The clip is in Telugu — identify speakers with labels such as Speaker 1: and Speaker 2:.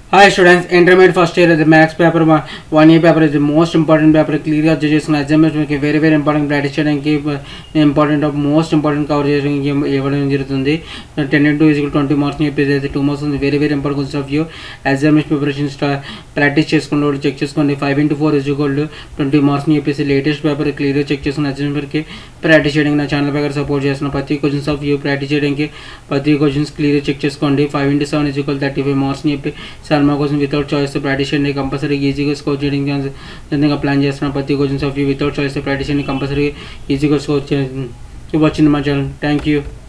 Speaker 1: hi students intermediate first year అది maths paper one year paper ఇది మోస్ట్ ఇంపార్టెంట్ పేపర్ క్లియర్గా అబ్జర్వ్ చేసుకున్న ఎగ్జామినేషన్ మీకు వెరీ వెరీ ఇంపార్టెంట్ ప్రాక్టీస్ చేయడానికి important of most important cover చేయడానికి ఇవ్వడం జరుగుతుంది ten into equal twenty marks చెప్పేసి అయితే టూ మార్క్స్ ఉంది very very important question of you examination preparation practice చేసుకోండి ఒకటి చెక్ చేసుకోండి five into four equal twenty మార్క్స్ని చెప్పేసి లేటెస్ట్ పేపర్ క్లియర్గా చెక్ చేసుకున్న ఎగ్జామ్ పేపర్కి ప్రాక్టీస్ చేయడానికి నా ఛానల్ పేపర్ సపోర్ట్ చేస్తున్న ప్రతి క్వశ్చన్స్ ఆఫ్ యూ ప్రాక్టీస్ చేయడానికి ప్రతి క్వశ్చన్స్ క్లియర్గా చెక్ చేసుకోండి five into seven equal thirty five మార్క్స్ని చెప్పి శర్మ కోసం వితౌట్ చాయిస్ ప్రాక్టీస్ చేయండి కంపల్సరీ ఈజీగా స్కోర్ చేయడానికి విధంగా ప్లాన్ చేస్తున్నాను ప్రతి questions of you without choice practice చేయండి కంపల్సరీ ఈజీగా స్కోర్ చేయండి వచ్చింది మా ఛానల్ థ్యాంక్ యూ